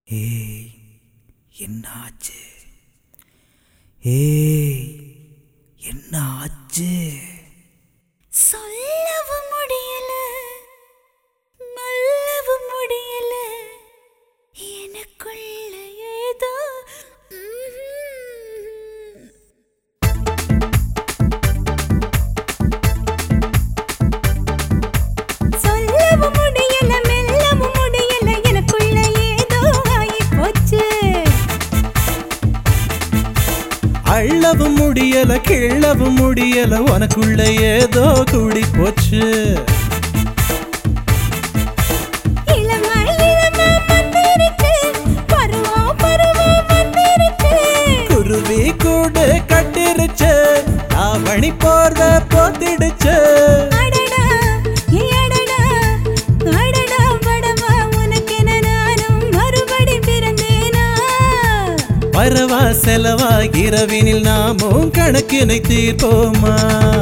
ஏய் என்ன ஆச்சு ஏய் என்ன ஆச்சு சொல்லவும் முடியல மல்லவும் முடியல எனக்குள்ள ஏதோ ம்ஹும். சொல்லவும் முடியல மெல்லவும் முடியல எனக்குள்ள ஏதோ ஆகிப் போச்சு அள்ளவும் முடியல கிள்ளவும் முடியல உனக்குள்ள ஏதோ கூடி போச்சு இளமை இளமை வந்துருச்சு பருவம் பருவம் வந்துருச்சு குருவி கூடு கட்டிருச்சு ஆவணி போர்வ போத்திடுச்சு அடடா ஏ அடடா அடடா படவா உனக்கென நானும் மறுபடி பிறந்தேனா வரவா செலவா இரவினில் நாமும் கணக்கினை தீர்ப்போமா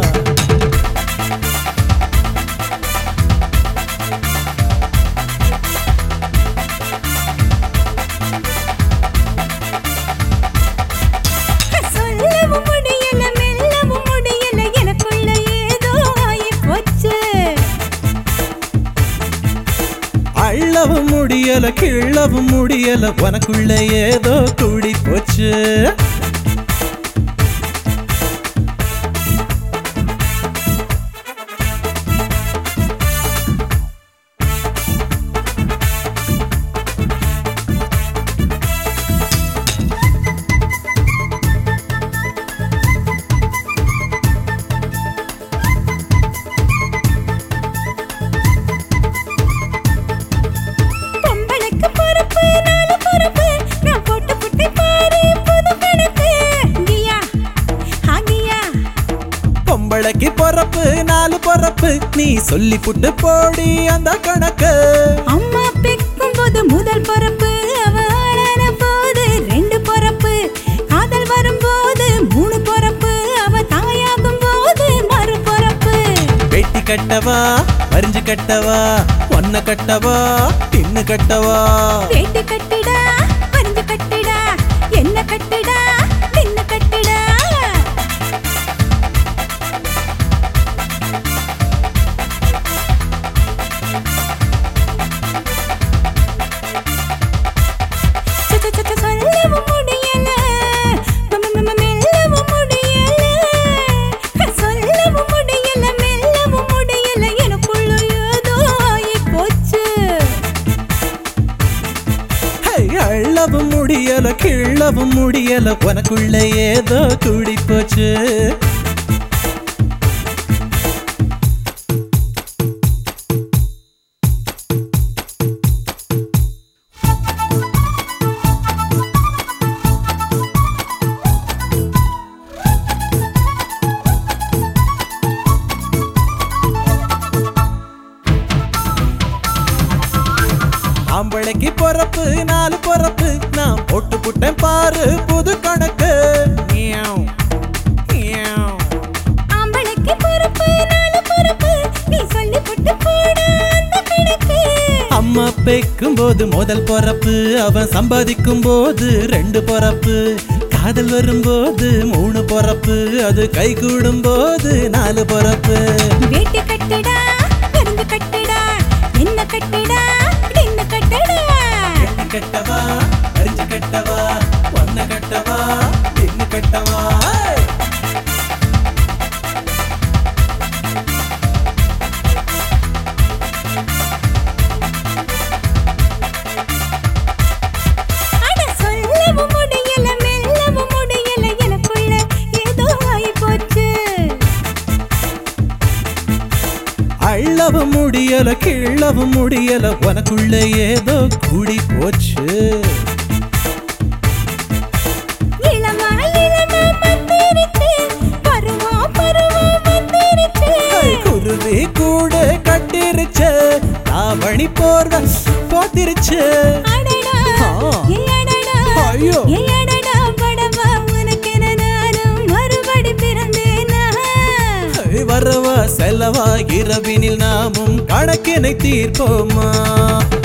சொல்லவும் முடியல மெல்லவும் முடியல எனக்குள்ள ஏதோ ஆகிப் போச்சு அள்ளவும் முடியல கிள்ளவும் முடியல உனக்குள்ள ஏதோ கூடி போச்சு பொம்பளைக்கு பொறுப்பு நாலு பொறுப்பு நான் போட்டு புட்டை பாரு புது கணக்கு கியா ஆகியா பொம்பளைக்கு பொறப்பு நாலு பொறப்பு நீ சொல்லி புட்டு போடி அந்த கணக்கு அம்மா பெக்கும் போது முதல் பொறப்பு அவ ஆளான போது ரெண்டு பொறப்பு காதல் வரும்போது மூணு பொறப்பு அவ தாயாகும் போது மறு பொறப்பு வெட்டி கட்டவா வரிஞ்சு கட்டவா ஒன்ன கட்டவா பின்னு கட்டவா வேட்டு கட்டிடா பறிஞ்சு கட்டிடா என்ன கட்டிடா நின்ன கட்டிடா ச- ச- ச- சொல்லவும் முடியல ம- ம- ம- மெல்லவும் முடியல சொல்லவும் முடியல மெல்லவும் முடியல எனக்குள்ள ஏதோ ஆகிப் போச்சு ஹே, அள்ளவும் முடியல கிள்ளவும் முடியல உனக்குள்ள ஏதோ கூடி போச்சு ஆம்பளைக்கு பொறப்பு நாலு பொறப்பு நான் போட்டு புட்டேன் பாரு புது கணக்கு மியாவ், மியாவ். ஆம்பளைக்கு பொறுப்பு நாலு பொறுப்பு நீ சொல்லி புட்டு போட அந்த கணக்கு அம்மா பெக்கும் போது முதல் பொறப்பு அவன் சம்பாதிக்கும் போது ரெண்டு பொறப்பு காதல் வரும்போது மூணு பொறப்பு அது கை கூடும் போது நாலு பொறப்பு வேட்டி கட்டிடா கருந்து கட்டிடா என்ன கட்டிடா என்ன கட்டடா கட்டி கட்டவா அரிஞ்சு கட்டவா ஒன்ன கட்டவா பின்னு கட்டவா அட சொல்லவும் முடியல மெல்லவும் முடியல எனக்குள்ள ஏதோ ஆகி போச்சு அள்ளவும் முடியல கிள்ளவும் முடியல உனக்குள்ள ஏதோ கூடி போச்சு இளமா இளமா வந்துருச்சு பருவம் பருவம் வந்துருச்சு குருவி கூட கட்டிருச்சு தாவணி போர்வ போத்திருச்சு அடடா ஆ. ஏ அடடா ஐயோ. ஏ அடடா படவா உனக்கென நானும் மறுபடி பிறந்தேனா வரவா செலவா இரவினில் நாமும் கணக்கினை தீர்ப்போமா